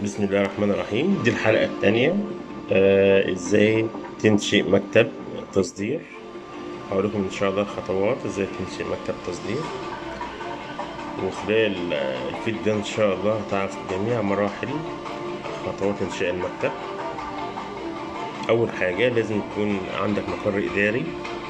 بسم الله الرحمن الرحيم دي الحلقة التانية آه ازاي تنشئ مكتب تصدير هوريكم ان شاء الله خطوات ازاي تنشئ مكتب تصدير وخلال آه، الفيديو ده ان شاء الله هتعرف جميع مراحل خطوات انشاء المكتب اول حاجة لازم يكون عندك مقر اداري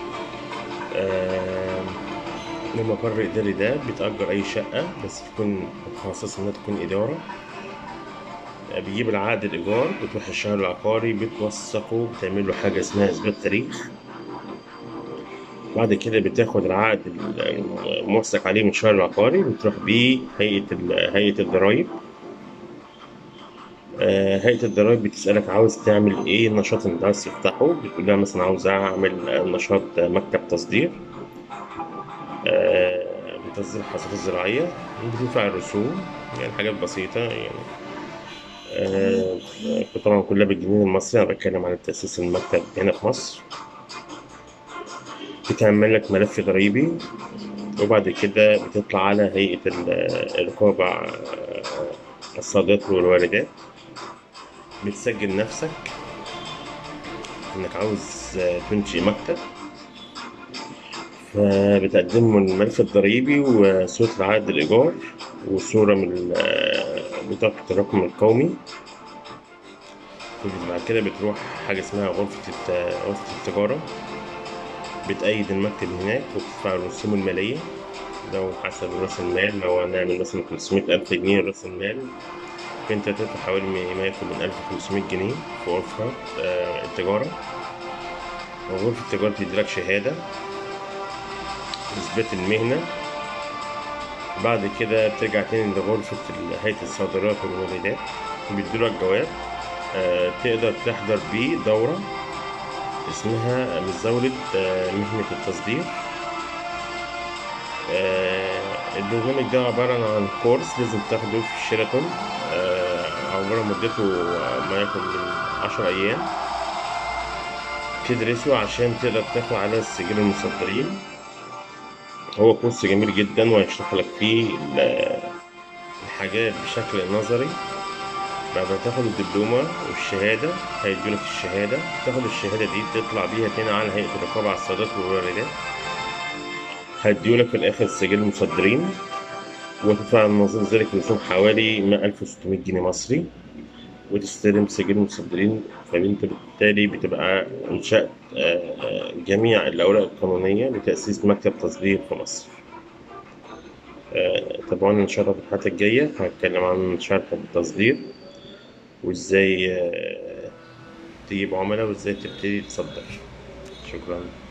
آه المقر الاداري ده بتأجر اي شقة بس تكون مخصصة انها تكون ادارة بيجيب العقد الإيجار بتروح الشهر العقاري بتوثقه بتعمل له حاجة اسمها إثبات تاريخ بعد كده بتاخد العقد الموثق عليه من الشهر العقاري بتروح بيه هيئة ال- هيئة الضرايب آه، هيئة الضرايب بتسألك عاوز تعمل إيه النشاط اللي أنت عاوز تفتحه بتقول لها مثلا عاوز أعمل نشاط مكتب تصدير آه، بتصدير الحصاد الزراعية بتدفع الرسوم يعني حاجات بسيطة يعني آه، طبعا كلها بالجنيه المصري أنا بتكلم عن تأسيس المكتب هنا في مصر بتعمل لك ملف ضريبي وبعد كده بتطلع على هيئة ال- الرقابة على الصادرات والواردات بتسجل نفسك إنك عاوز تنشئ مكتب فبتقدم الملف الضريبي وصورة العقد الإيجار وصورة من ال- بطاقة الرقم القومي بعد كده بتروح حاجة اسمها غرفة الت- غرفة التجارة بتأيد المكتب هناك وبتدفع الرسوم المالية لو حسب رأس المال لو هنعمل مثلا 500 ألف جنيه رأس المال فأنت هتدفع حوالي ما ما يكون من 1500 جنيه في غرفة آه، التجارة وغرفة التجارة بتديلك شهادة إثبات المهنة بعد كده بترجع تاني لغرفة ال- هيئة الصادرات والواردات بيدولك جواب آه، تقدر تحضر بيه دورة اسمها مزاولة آه، مهنة التصدير آه، البرنامج ده عبارة عن كورس لازم تاخده في الشيراتون آه، عبارة مدته ما يكون من عشر أيام تدرسه عشان تقدر تاخد على سجل المصدرين هو كورس جميل جدا وهيشرح لك فيه ال- الحاجات بشكل نظري بعد ما تاخد الدبلومة والشهادة هيدولك الشهادة تاخد الشهادة دي تطلع بيها تاني على هيئة الرقابة على الصادرات والواردات هيديولك في الآخر سجل المصدرين وتدفع نظير ذلك رسوم حوالي 1600 جنيه مصري وتستلم سجل المصدرين فانت بالتالي بتبقى انشأت آه، آه، جميع الأوراق القانونية لتأسيس مكتب تصدير في مصر آه، تابعونا إن شاء الله في الحلقة الجاية هتكلم عن شرح التصدير وإزاي آه، تجيب عملاء وإزاي تبتدي تصدر شكرا